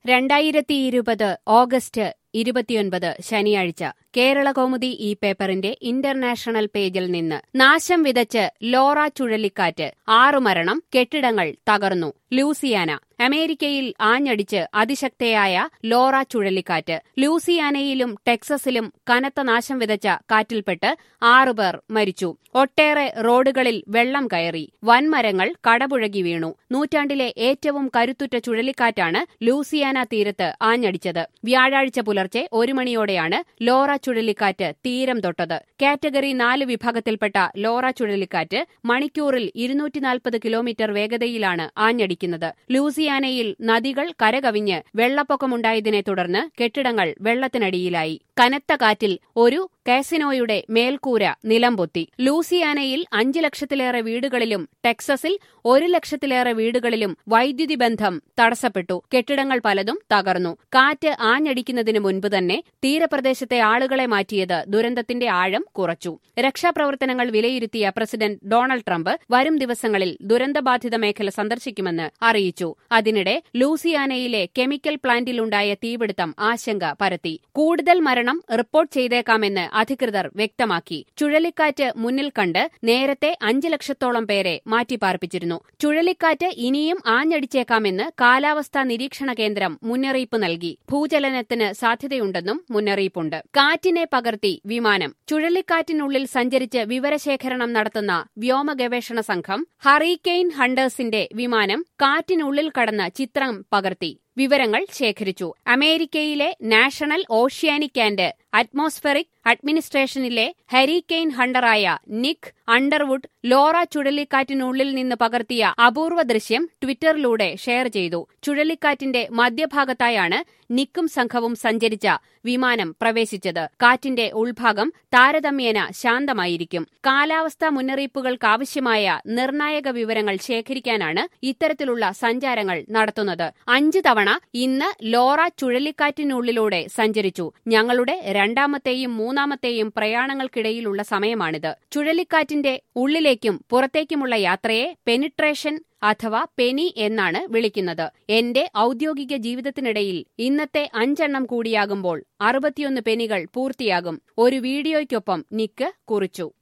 രണ്ടായിരത്തി ഇരുപത് ഓഗസ്റ്റ് ഇരുപത്തിയൊൻപത് ശനിയാഴ്ച കേരള കൗമുദി ഈ പേപ്പറിന്റെ ഇന്റർനാഷണൽ പേജിൽ നിന്ന് നാശം വിതച്ച് ലോറ ചുഴലിക്കാറ്റ് ആറു മരണം കെട്ടിടങ്ങൾ തകർന്നു ലൂസിയാന അമേരിക്കയിൽ ആഞ്ഞടിച്ച് അതിശക്തയായ ലോറ ചുഴലിക്കാറ്റ് ലൂസിയാനയിലും ടെക്സസിലും കനത്ത നാശം വിതച്ച കാറ്റിൽപ്പെട്ട് ആറുപേർ മരിച്ചു ഒട്ടേറെ റോഡുകളിൽ വെള്ളം കയറി വൻമരങ്ങൾ കടപുഴകി വീണു നൂറ്റാണ്ടിലെ ഏറ്റവും കരുത്തുറ്റ ചുഴലിക്കാറ്റാണ് ലൂസിയാന തീരത്ത് ആഞ്ഞടിച്ചത് വ്യാഴാഴ്ച പുലർച്ചെ ഒരു മണിയോടെയാണ് ലോറ ചുഴലിക്കാറ്റ് തീരം തൊട്ടത് കാറ്റഗറി നാല് വിഭാഗത്തിൽപ്പെട്ട ലോറ ചുഴലിക്കാറ്റ് മണിക്കൂറിൽ ഇരുന്നൂറ്റിനാൽപ്പത് കിലോമീറ്റർ വേഗതയിലാണ് ആഞ്ഞടിക്കുന്നത് ലൂസിയാനയിൽ നദികൾ കരകവിഞ്ഞ് വെള്ളപ്പൊക്കമുണ്ടായതിനെ തുടർന്ന് കെട്ടിടങ്ങൾ വെള്ളത്തിനടിയിലായി കനത്ത കാറ്റിൽ ഒരു കാസിനോയുടെ മേൽക്കൂര നിലംപൊത്തി ലൂസിയാനയിൽ അഞ്ച് ലക്ഷത്തിലേറെ വീടുകളിലും ടെക്സസിൽ ഒരു ലക്ഷത്തിലേറെ വീടുകളിലും വൈദ്യുതി ബന്ധം തടസ്സപ്പെട്ടു കെട്ടിടങ്ങൾ പലതും തകർന്നു കാറ്റ് ആഞ്ഞടിക്കുന്നതിന് മുൻപ് തന്നെ തീരപ്രദേശത്തെ ആളുകളെ മാറ്റിയത് ദുരന്തത്തിന്റെ ആഴം കുറച്ചു രക്ഷാപ്രവർത്തനങ്ങൾ വിലയിരുത്തിയ പ്രസിഡന്റ് ഡൊണാൾഡ് ട്രംപ് വരും ദിവസങ്ങളിൽ ദുരന്തബാധിത മേഖല സന്ദർശിക്കുമെന്ന് അറിയിച്ചു അതിനിടെ ലൂസിയാനയിലെ കെമിക്കൽ പ്ലാന്റിലുണ്ടായ തീപിടുത്തം ആശങ്ക പരത്തി കൂടുതൽ മരണം റിപ്പോർട്ട് ചെയ്തേക്കാമെന്ന് അധികൃതർ വ്യക്തമാക്കി ചുഴലിക്കാറ്റ് മുന്നിൽ കണ്ട് നേരത്തെ അഞ്ച് ലക്ഷത്തോളം പേരെ മാറ്റിപ്പാർപ്പിച്ചിരുന്നു ചുഴലിക്കാറ്റ് ഇനിയും ആഞ്ഞടിച്ചേക്കാമെന്ന് കാലാവസ്ഥാ നിരീക്ഷണ കേന്ദ്രം മുന്നറിയിപ്പ് നൽകി ഭൂചലനത്തിന് സാധ്യതയുണ്ടെന്നും മുന്നറിയിപ്പുണ്ട് കാറ്റിനെ പകർത്തി വിമാനം ചുഴലിക്കാറ്റിനുള്ളിൽ സഞ്ചരിച്ച് വിവരശേഖരണം നടത്തുന്ന വ്യോമ ഗവേഷണ സംഘം ഹറിക്കെയിൻ ഹണ്ടേഴ്സിന്റെ വിമാനം കാറ്റിനുള്ളിൽ കടന്ന് ചിത്രം പകർത്തി വിവരങ്ങൾ ശേഖരിച്ചു അമേരിക്കയിലെ നാഷണൽ ഓഷ്യാനിക് ആൻഡ് അറ്റ്മോസ്ഫെറിക് അഡ്മിനിസ്ട്രേഷനിലെ ഹരിക്കെയിൻ ഹണ്ടറായ നിക് അണ്ടർവുഡ് ലോറ ചുഴലിക്കാറ്റിനുള്ളിൽ നിന്ന് പകർത്തിയ അപൂർവ ദൃശ്യം ട്വിറ്ററിലൂടെ ഷെയർ ചെയ്തു ചുഴലിക്കാറ്റിന്റെ മധ്യഭാഗത്തായാണ് നിക്കും സംഘവും സഞ്ചരിച്ച വിമാനം പ്രവേശിച്ചത് കാറ്റിന്റെ ഉൾഭാഗം താരതമ്യേന ശാന്തമായിരിക്കും കാലാവസ്ഥാ മുന്നറിയിപ്പുകൾക്കാവശ്യമായ നിർണായക വിവരങ്ങൾ ശേഖരിക്കാനാണ് ഇത്തരത്തിലുള്ള സഞ്ചാരങ്ങൾ നടത്തുന്നത് അഞ്ച് തവണ ഇന്ന് ലോറ ചുഴലിക്കാറ്റിനുള്ളിലൂടെ സഞ്ചരിച്ചു ഞങ്ങളുടെ രണ്ടാമത്തെയും മൂന്നാമത്തെയും പ്രയാണങ്ങൾക്കിടയിലുള്ള സമയമാണിത് ചുഴലിക്കാറ്റിന്റെ ഉള്ളിലേക്കും പുറത്തേക്കുമുള്ള യാത്രയെ പെനിട്രേഷൻ അഥവാ പെനി എന്നാണ് വിളിക്കുന്നത് എന്റെ ഔദ്യോഗിക ജീവിതത്തിനിടയിൽ ഇന്നത്തെ അഞ്ചെണ്ണം കൂടിയാകുമ്പോൾ അറുപത്തിയൊന്ന് പെനികൾ പൂർത്തിയാകും ഒരു വീഡിയോയ്ക്കൊപ്പം നിക്ക് കുറിച്ചു